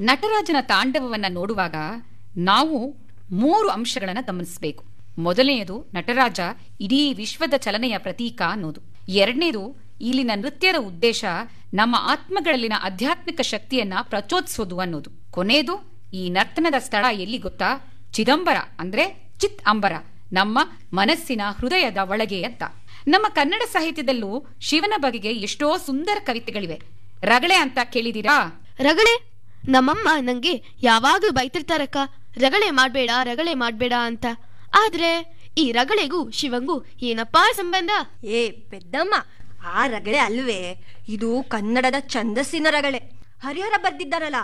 ನಟರಾಜನ ತಾಂಡವವನ್ನ ನೋಡುವಾಗ ನಾವು ಮೂರು ಅಂಶಗಳನ್ನ ಗಮನಿಸಬೇಕು ಮೊದಲನೆಯದು ನಟರಾಜ ಇಡೀ ವಿಶ್ವದ ಚಲನೆಯ ಪ್ರತೀಕ ಅನ್ನೋದು ಎರಡನೇದು ಇಲ್ಲಿನ ನೃತ್ಯದ ಉದ್ದೇಶ ನಮ್ಮ ಆತ್ಮಗಳಲ್ಲಿನ ಆಧ್ಯಾತ್ಮಿಕ ಶಕ್ತಿಯನ್ನ ಪ್ರಚೋದಿಸೋದು ಅನ್ನೋದು ಕೊನೆಯದು ಈ ನರ್ತನದ ಸ್ಥಳ ಎಲ್ಲಿ ಗೊತ್ತಾ ಚಿದಂಬರ ಅಂದ್ರೆ ಚಿತ್ ಅಂಬರ ನಮ್ಮ ಮನಸ್ಸಿನ ಹೃದಯದ ಒಳಗೆ ಅಂತ ನಮ್ಮ ಕನ್ನಡ ಸಾಹಿತ್ಯದಲ್ಲೂ ಶಿವನ ಬಗೆಗೆ ಎಷ್ಟೋ ಸುಂದರ ಕವಿತೆಗಳಿವೆ ರಗಳೆ ಅಂತ ಕೇಳಿದೀರಾ ರಗಳೆ ನಮ್ಮಮ್ಮ ನಂಗೆ ಯಾವಾಗ್ಲೂ ಬೈತಿರ್ತಾರಕ್ಕ ರಗಳೆ ಮಾಡ್ಬೇಡ ರಗಳೆ ಮಾಡ್ಬೇಡ ಅಂತ ಆದ್ರೆ ಈ ರಗಳೆಗೂ ಶಿವಂಗೂ ಏನಪ್ಪಾ ಸಂಬಂಧ ಏ ಪೆದ್ದಮ್ಮ ಆ ರಗಳೆ ಅಲ್ವೇ ಇದು ಕನ್ನಡದ ಛಂದಸ್ಸಿನ ರಗಳೆ ಹರಿಹರ ಬರ್ದಿದ್ದಾರಲ್ಲ